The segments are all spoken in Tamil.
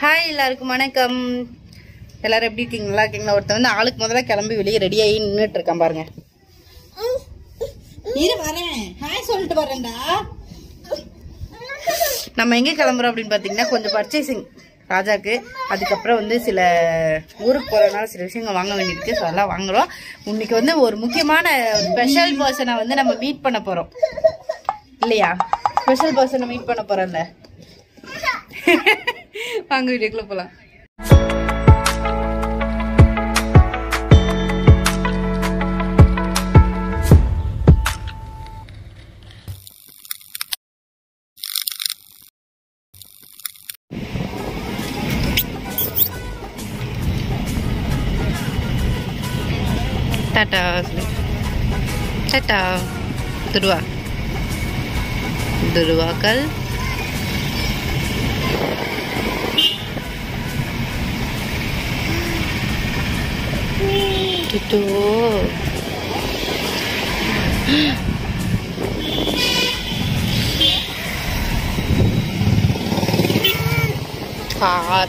ஹாய் எல்லாருக்கும் வணக்கம் எல்லாரும் எப்படி இருக்கீங்க நல்லா இருக்கீங்களா ஒருத்தன் வந்து ஆளுக்கு முதல்ல கிளம்பி வெளியே ரெடி ஆகி நின்றுட்டு இருக்கான் பாருங்க இரு வரேன் ஹாய் சொல்லிட்டு வரேன்டா நம்ம எங்க கிளம்புறோம் அப்படின்னு பாத்தீங்கன்னா கொஞ்சம் பர்ச்சேசிங் ராஜாக்கு அதுக்கப்புறம் வந்து சில ஊருக்கு போறதுனால சில விஷயங்கள் வாங்க வேண்டியிருக்கு ஸோ அதெல்லாம் வாங்குறோம் இன்னைக்கு வந்து ஒரு முக்கியமான ஸ்பெஷல் பர்சனை வந்து நம்ம மீட் பண்ண போறோம் இல்லையா ஸ்பெஷல் பர்சனை மீட் பண்ண போறோம்ல வாங்க வீடியோக்குள்ள போலாம் டாட்டா டாட்டா துருவா துருவாக்கள் Gitu. Kat.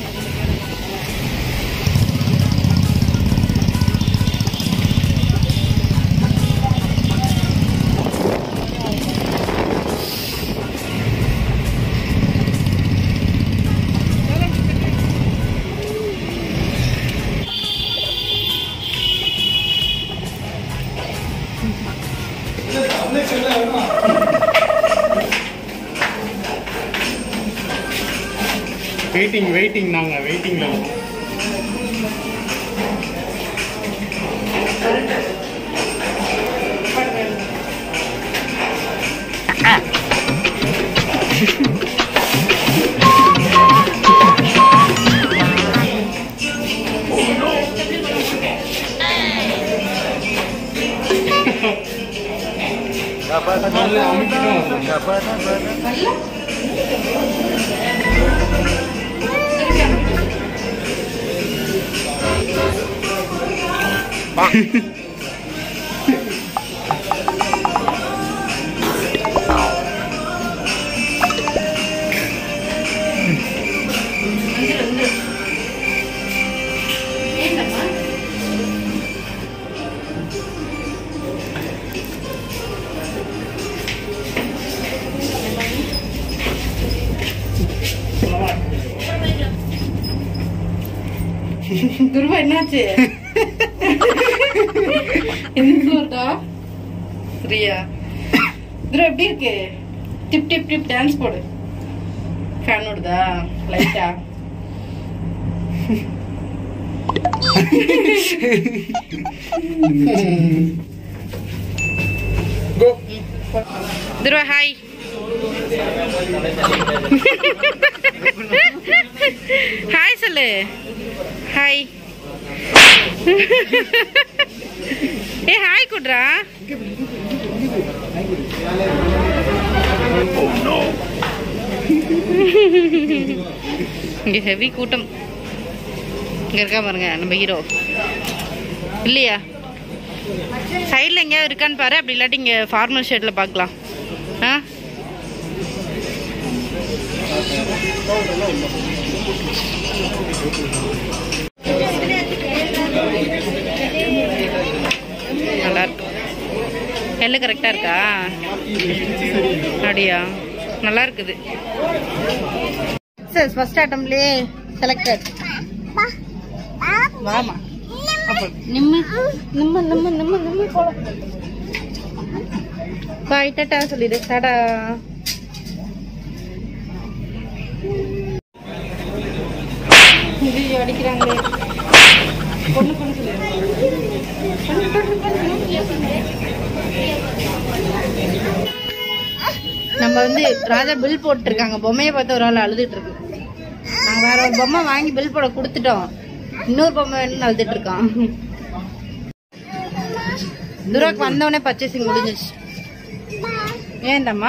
வெயிட்டிங் வெயிட்டிங் நாங்கள் வெயிட்டிங்கில் நல்லா அமைக்கிட்டோம் துருவா என்னாச்சு என்ன சொல்றா சரியா துருவா எப்படி இருக்கு டிப் டிப் டிப் டான்ஸ் போடு ஃபேன் ஓடுதா லைட்டா கோ துருவா ஹாய் ஹாய் சொல்லு ஹாய் ஏ ஹாய் குட்ரா இங்க ஹெவி கூட்டம் இங்க இருக்கா பாருங்க நம்ம ஹீரோ இல்லையா சைடில் எங்கேயாவது இருக்கான்னு பாரு அப்படி இல்லாட்டி இங்கே ஃபார்மல் ஷர்ட்டில் பார்க்கலாம் ஆ நல்லா இருக்கு எல்லாம் கரெக்டாக இருக்கா அப்படியா நல்லா இருக்குது சார் ஃபர்ஸ்ட் அட்டம்லேயே செலக்டட் வாமா நிம்மு நிம்மு நிம்மு நிம்மு நிம்மு போலாம் பாய் டாட்டா சொல்லிடு டாடா ஐயோ, அடிக்கிறாங்களே பொண்ணு பொண்ணு சொல்லிடு நம்ம வந்து ராஜா பில் போட்டிருக்காங்க பொம்மையை பார்த்து ஒரு ஆள் அழுதுட்டு இருக்கு நாங்க வேற ஒரு பொம்மை வாங்கி பில் போட கொடுத்துட்டோம் இன்னொரு பொம்மை வேணும்னு அழுதுட்டு இருக்கான் துராக்கு வந்தவொடனே பர்ச்சேசிங் முடிஞ்சிச்சு ஏன்டாம்மா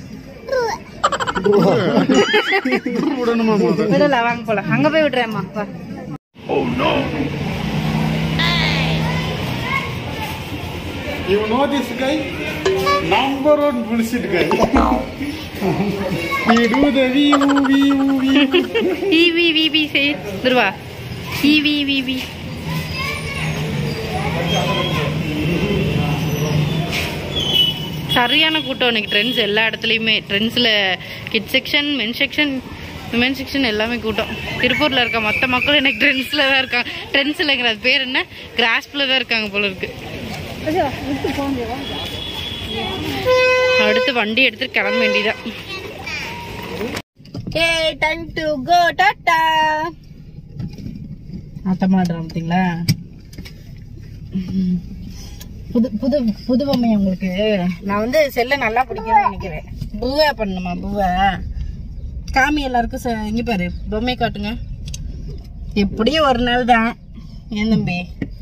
விடணுமா முதல்ல விடல வாங்க போலாம் அங்க போய் விடுறேம்மா வா You know this guy? Number one bullshit guy. he do the wee woo wee woo wee woo. ஈவி விவி சே துருவா ஈவி விவி சரியான கூட்டம் இன்னைக்கு ட்ரெண்ட்ஸ் எல்லா இடத்துலையுமே ட்ரெண்ட்ஸில் kid section men section women section எல்லாமே கூட்டம் திருப்பூரில் இருக்க மொத்த மக்களும் எனக்கு ட்ரெண்ட்ஸில் தான் இருக்காங்க ட்ரெண்ட்ஸில்ங்கிற அது பேர் என்ன கிராஸ்பில் தான் இருக்காங்க போல இருக்கு அடுத்து வண்டி எடுத்துட்டு கிளம்ப வேண்டியதான் ஏ டைம் டு கோ டாட்டா அத்தமாடுறோம் பார்த்தீங்களா புது புது புது பொம்மை உங்களுக்கு நான் வந்து செல்ல நல்லா பிடிக்கும்னு நினைக்கிறேன் பூவா பண்ணுமா பூவா காமி எல்லாருக்கும் ச- இங்க பாரு பொம்மை காட்டுங்க எப்படியும் ஒரு நாள் தான் ஏன் தம்பி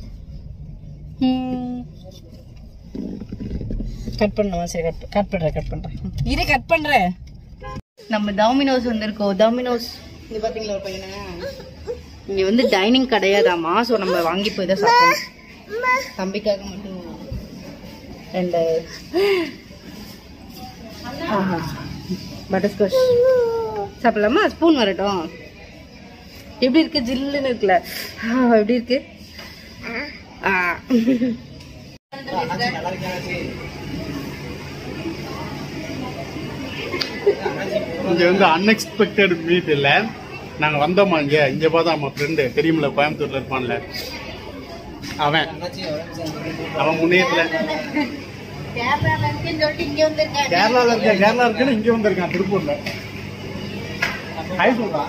கட் பண்ணுமா சரி கட் கட் பண்றேன் கட் பண்றேன் இரு கட் பண்றேன் நம்ம டாமினோஸ் வந்திருக்கோம் டாமினோஸ் இங்க பாத்தீங்களா ஒரு பையனை இங்க வந்து டைனிங் கிடையாதாமா ஸோ நம்ம வாங்கி போய் தான் சாப்பிடணும் தம்பிக்காக மட்டும் ரெண்டு ஆஹா பட்டர்ஸ்காட்ச் சாப்பிடலாமா ஸ்பூன் வரட்டும் எப்படி இருக்கு ஜில்லுன்னு இருக்குல்ல ஆ, எப்படி இருக்கு ஆ. இங்க வந்து அன்எக்ஸ்பெக்டட் மீட் இல்ல நாங்க வந்தோமா இங்க இங்க பார்த்தா நம்ம ஃப்ரெண்டு தெரியுமில்ல கோயம்புத்தூர்ல இருப்பான்ல அவன் அவன் முன்னேற்றல கேரளால இருக்குன்னு சொல்லிட்டு இங்க வந்திருக்காரு. கேரளால இருக்க கேரளா இருக்குன்னு இங்க வந்திருக்கான் திருப்பூர்ல ஹாய் சொல்றான்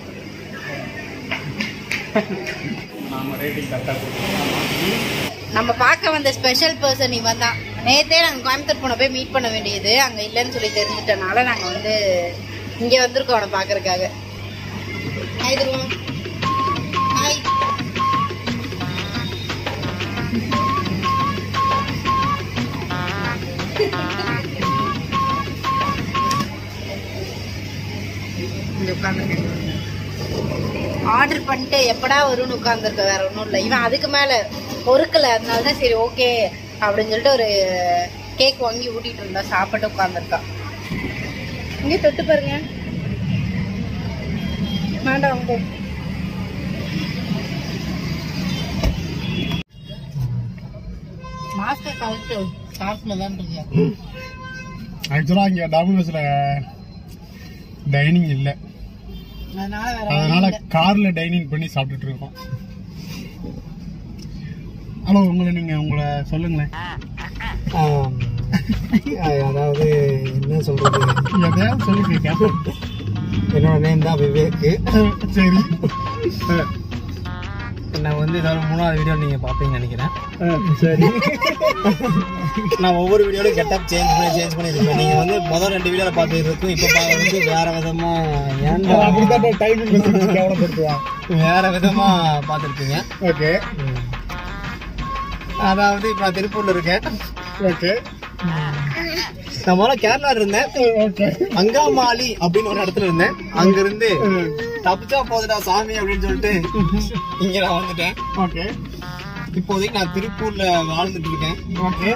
நாம ரேட்டிங் கரெக்டா கொடுத்துருக்கோம் நம்ம பார்க்க வந்த ஸ்பெஷல் பர்சன் இவன் தான் நேத்தே நாங்க கோயம்புத்தூர் போன போய் மீட் பண்ண வேண்டியது அங்க இல்லைன்னு சொல்லி தெரிஞ்சிட்டனால நாங்க வந்து இங்க வந்திருக்கோம் அவனை பாக்குறதுக்காக ஹாய் துருவா ஹாய் ஆர்டர் பண்ணிட்டு எப்படா வரும்னு உட்காந்துருக்க வேற ஒன்றும் இல்லை இவன் அதுக்கு மேல பொறுக்கல அதனால தான் சரி ஓகே அப்படின்னு சொல்லிட்டு ஒரு கேக் வாங்கி ஊட்டிட்டு இருந்தா சாப்பிட்டு உட்காந்துருக்கான் இங்கே தொட்டு பாருங்க வேண்டாம் அவங்க மாஸ்டர் கலெக்ட் ஷார்ப்ல தான் இருக்கு ஆக்சுவலா இங்க டாமினோஸ்ல டைனிங் இல்ல அதனால வேற அதனால வழி இல்ல. கார்ல டைனிங் பண்ணி சாப்பிட்டுட்டு இருக்கோம் ஹலோ உங்களை நீங்க உங்களை சொல்லுங்களேன் ஆம். அஹ் அதாவது என்ன சொல்றது எதையாவது சொல்லுங்க கேட்போம். என்னோட நேம் தான் விவேக் சரி நான் வந்து இதோட மூணாவது வீடியோ நீங்க பாப்பீங்கன்னு நினைக்கிறேன் சரி நான் ஒவ்வொரு வீடியோலையும் கெட்டப் சேஞ்ச் பண்ணி சேஞ்ச் பண்ணி இருப்பேன் நீங்க வந்து முதல் ரெண்டு வீடியோல பார்த்துருக்கும் இப்போ பார்க்கறது வேற விதமா ஏன்டா அப்படித்தான் டைமிங் கேவலப்படுத்துவான் வேற விதமா பார்த்துருப்பீங்க ஓகே அதாவது இப்போ நான் திருப்பூர்ல இருக்கேன் ஓகே நான் முதல்ல கேரளா இருந்தேன் ஓகே அங்காமாலி அப்படின்னு ஒரு இடத்துல இருந்தேன் அங்க இருந்து தப்பிச்சா போதுடா சாமி அப்படின்னு சொல்லிட்டு இங்க நான் வந்துட்டேன் ஓகே இப்போதைக்கு நான் திருப்பூர்ல வாழ்ந்துட்டு இருக்கேன் ஓகே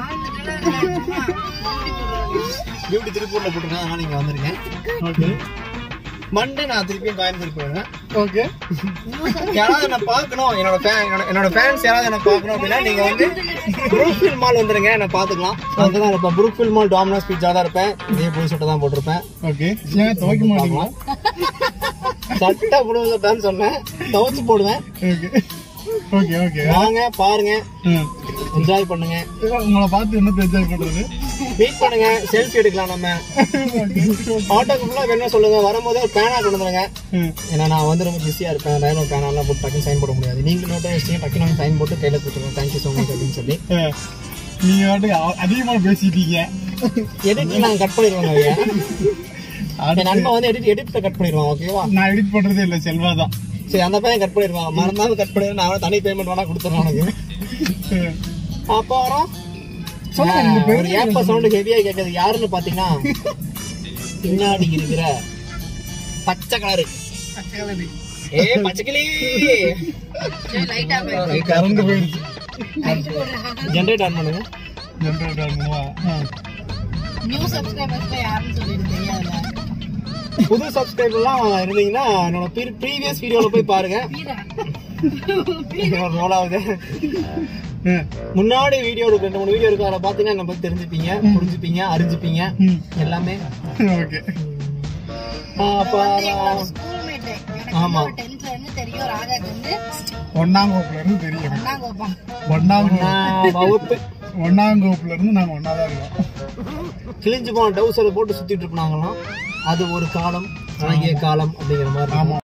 டியூட்டி திருப்பூர்ல போட்டிருக்கேன் அதனால இங்க வந்திருக்கேன் ஓகே மண்டே நான் திருப்பியும் கோயம்புத்தூர் போயிடுவேன் ஓகே யாராவது என்ன பார்க்கணும் என்னோட fan- என்னோட- என்னோட ஃபேன்ஸ் யாராவது என்ன பார்க்கணும் அப்படின்னா நீங்க வந்து புரூக்ஃபீல் மால் வந்துருங்க என்ன பார்த்துக்கலாம் அங்கதான் இருப்பேன் புரூக்ஃபீல் மால் டாமினோஸ் பீட்சா தான் இருப்பேன் இதே புது சட்டை தான் போட்டிருப்பேன் ஓகே ஏன் துவைக்க மாட்டீங்களா சட்டை புது சட்டைன்னு சொன்னேன் துவைச்சு போடுவேன் ஓகே ஓகே ஓகே வாங்க பாருங்க ம். என்ஜாய் பண்ணுங்க உங்களை பார்த்து என்ன என்ஜாய் பண்றது மீட் பண்ணுங்க செல்ஃபி எடுக்கலாம் நம்ம ஆட்டோக்கு ஃபுல்லாக வேணும் சொல்லுங்க வரும்போது ஒரு பேனா கொண்டு வந்துருங்க ம். ஏன்னா நான் வந்து ரொம்ப பிஸியாக இருப்பேன் லைனில் பேனாலாம் போட்டு டக்குன்னு சைன் போட முடியாது நீங்களும் நோட்டை வச்சுட்டு டக்குன்னு சைன் போட்டு கையில் கொடுத்துருங்க தேங்க்யூ ஸோ மச் அப்படின்னு சொல்லி ஆ. நீங்க வந்து அ- அதிகமா பேசிட்டீங்க எடிட் நாங்கள் கட் பண்ணிடுவோங்க ஐயா என் நண்பன் வந்து எடிட் எடிட்டில் கட் பண்ணிடுவான் ஓகேவா நான் எடிட் பண்றதே இல்ல செல்வா தான் சரி அந்த பையன் கட் பண்ணிடுவான் மறந்தாலும் கட் பண்ணிடுவேன் நான் அவனை தனி பேமெண்ட் வேணா கொடுத்துருவேன் உனக்கு அப்புறம் ஒரு ஏப்ப சவுண்ட் ஹெவியா கேட்குது யாருன்னு பாத்தீங்கன்னா பின்னாடி இருக்கிற பச்சை கலரு ஏ பச்சைக்கிளி லைட்டா கறந்து போயிருச்சு ஜென்ரேட் ஆன் பண்ணுங்க ஜென்ரேட்டர் நியூ சப்ஸ்கிரைபர்ஸ் யாருன்னு சொல்லிட்டு தெரியாதுல்ல புது சப்ஸ்கிரைபர்லாம் இருந்தீங்கன்னா என்னோட ப்ரீவியஸ் வீடியோல போய் பாருங்க ஒரு roll ஆகுது முன்னாடி வீடியோ இருக்கு ரெண்டு மூணு வீடியோ இருக்கு அதை பாத்தீங்கன்னா நம்ம தெரிஞ்சுப்பீங்க புரிஞ்சுப்பீங்க அறிஞ்சுப்பீங்க எல்லாமே ஓகே ஆ, அப்ப நான் ஸ்கூல்மேட் ஆமா. எனக்கு டென்த்ல இருந்து தெரியும் ராஜாக்கு வந்து ஒன்னாம் வகுப்புல இருந்து தெரியும் ஒன்னாம் கோப்பம் ஒன்னாம் நான் வகுப்பு ஒன்னாம் வகுப்புல இருந்து நாங்க ஒன்னா தான் இருக்கோம் கிழிஞ்சு போன டவுசரை போட்டு சுத்திட்டு இருப்பாங்களாம் அது ஒரு காலம் அழகிய காலம் அப்படிங்கிற மாதிரி இருக்கும். ஆமா